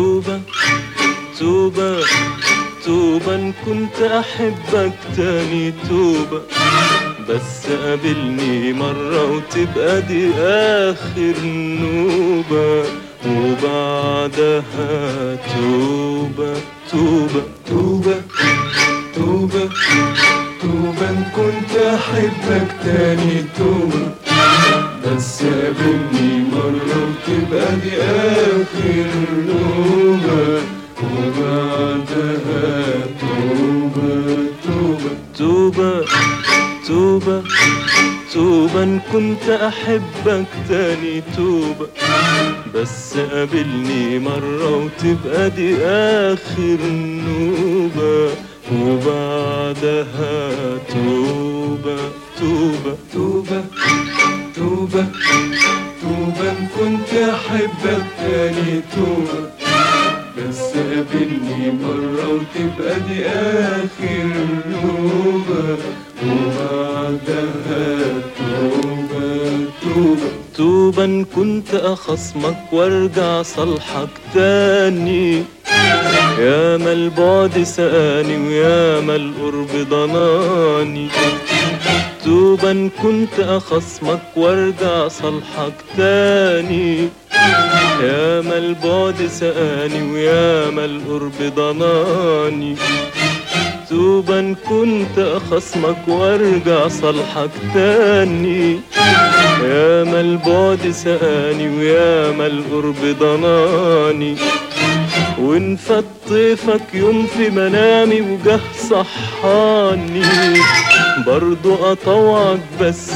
توبة توبة توبة إن كنت أحبك تاني توبة بس قابلني مرة وتبقى دي آخر نوبة وبعدها توبة توبة توبة توبة توبة إن كنت أحبك تاني توبة بس قابلني مرة وتبقى دي آخر نوبة وبعدها توبة توبة توبة توبة توبة إن كنت أحبك تاني توبة بس قابلني مرة وتبقى دي آخر نوبة وبعدها توبة توبة توبة توبة توبة إن كنت أحبك تاني توبة بس قابلني مرة وتبقى دي آخر نوبة وبعدها توبة توبة توبة إن كنت أخصمك وارجع صالحك تاني يا ما البعد سقاني ويا ما القرب ضناني توبة إن كنت أخصمك وارجع صالحك تاني يا ما البعد سقاني ويا ما القرب ضناني توبة إن كنت أخصمك وارجع صالحك تاني يا ما البعد سقاني ويا ما القرب ضناني وان فات طيفك يوم في منامي وجه صحاني برضو اطوعك بس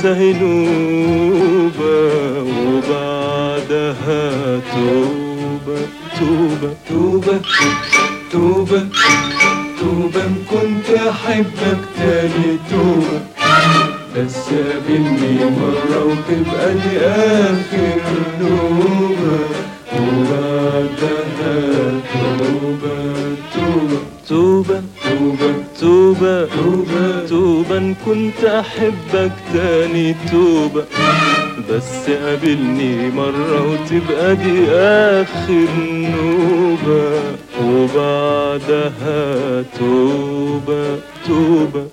هنوبة وبعدها توبة توبة توبة توبة توبة إن كنت أحبك تاني توبة بس قابلني مرة وتبقى دي آخر نوبة وبعدها توبة توبة توبة توبة توبة توبة توبة إن كنت أحبك تاني توبة بس قابلني مرة وتبقى دي آخر نوبة وبعدها توبة توبة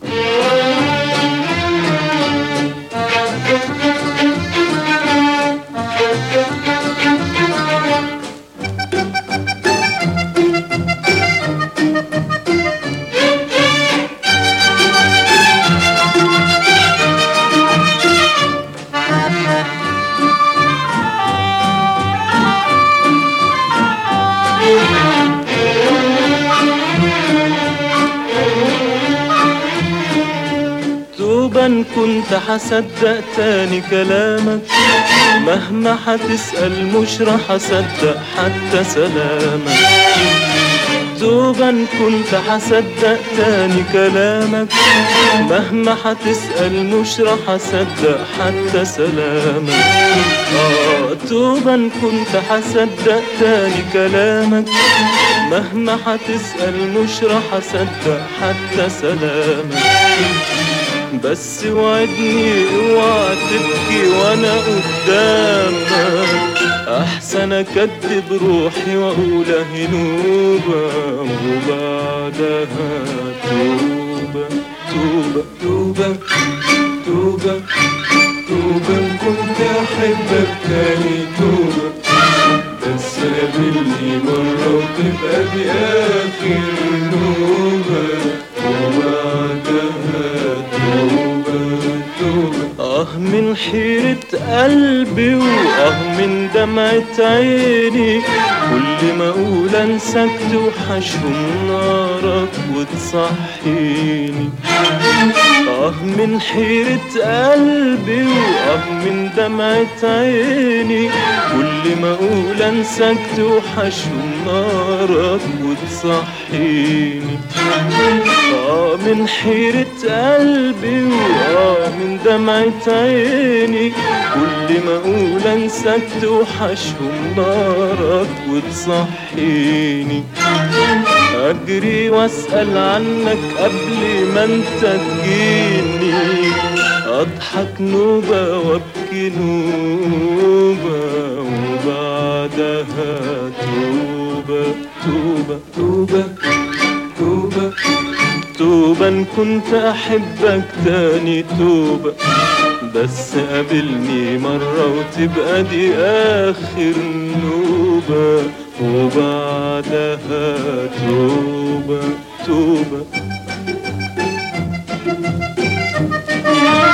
توبة إن كنت حصدق تاني كلامك مهما حتسأل مش راح أصدق حتى سلامك توبة إن كنت حصدق تاني كلامك مهما حتسأل مش راح أصدق حتى سلامك آه توبة إن كنت حصدق تاني كلامك مهما حتسأل مش راح أصدق حتى سلامك بس وعدني اوعى تبكي وانا قدامك احسن اكدب روحي واقول هنوبة وبعدها توبة توبة توبة توبة توبة إن كنت أحبك تاني توبة بس قابلني مرة وتبقى دي آخر نوبة وبعدها توبة توبة اه من حيرة قلبي واه من دمعة عيني كل ما اقول انساك توحشهم نارك وتصحيني اه من حيرة قلبي واه من دمعة عيني كل ما اقول انساك توحشهم نارك وتصحيني آه من حيرة قلبي وآه من دمعة عيني كل ما أقول أنساك توحشهم نارك وتصحيني أجري وأسأل عنك قبل ما أنت تجيني أضحك نوبة وأبكي نوبة وبعد وبعدها توبة توبة توبة توبة توبة إن كنت أحبك تاني توبة بس قابلني مرة وتبقى دي آخر نوبة وبعدها توبة توبة